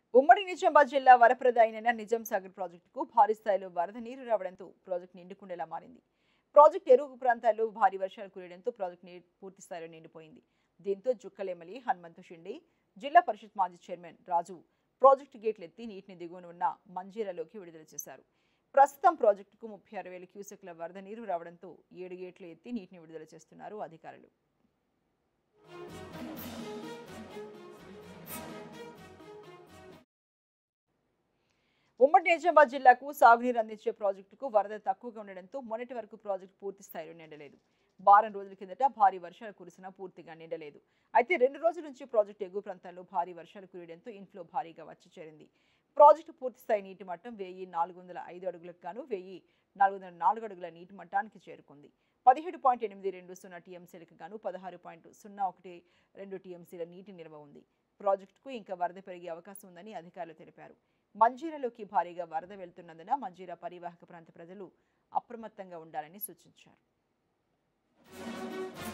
ఉమ్మడి నిజామాబాద్ జిల్లా వరప్రద అయిన నిజాం సాగర్ ప్రాజెక్టుకు భారీ స్థాయిలో వరద నీరు రావడంతో ప్రాజెక్టు నిండుకుండేలా మారింది ప్రాజెక్టు ఎరువు ప్రాంతాల్లో భారీ వర్షాలు కురియడంతో ప్రాజెక్టు నీరు పూర్తి స్థాయిలో నిండిపోయింది దీంతో జుక్కలేమలి హనుమంతు షిండి జిల్లా పరిషత్ మాజీ చైర్మన్ రాజు ప్రాజెక్టు గేట్లు ఎత్తి నీటిని దిగువన ఉన్న మంజీరాలోకి విడుదల చేశారు ప్రస్తుతం ప్రాజెక్టుకు ముప్పై ఆరు వేల క్యూసెక్ల వరద నీరు రావడంతో ఏడు గేట్లు ఎత్తి నీటిని విడుదల చేస్తున్నారు అధికారులు ఉమ్మడి నిజామాబాద్ జిల్లాకు సాగునీరు అందించే ప్రాజెక్టుకు వరద తక్కువగా ఉండడంతో మొన్నటి వరకు ప్రాజెక్టు పూర్తి స్థాయిలో నిండలేదు వారం రోజుల కిందట భారీ వర్షాలు కురిసినా పూర్తిగా నిండలేదు అయితే రెండు రోజుల నుంచి ప్రాజెక్టు ఎగువ ప్రాంతాల్లో భారీ వర్షాలు కురియడంతో ఇంట్లో భారీగా వచ్చి చేరింది ప్రాజెక్టు పూర్తి స్థాయి నీటి మట్టం వెయ్యి నాలుగు వందల ఐదు అడుగులకు గాను వెయ్యి నాలుగు వందల నాలుగు అడుగుల నీటి మట్టానికి చేరుకుంది పదిహేడు పాయింట్ ఎనిమిది రెండు సున్నా టీఎంసీలకు గాను పదహారు పాయింట్ సున్నా ఒకటి రెండు టీఎంసీల నీటి నిల్వ ఉంది ప్రాజెక్టుకు ఇంకా వరద పెరిగే అవకాశం ఉందని అధికారులు తెలిపారు మంజీరాలోకి భారీగా వరద వెళ్తున్నందున మంజీరా పరివాహక ప్రాంత ప్రజలు అప్రమత్తంగా ఉండాలని సూచించారు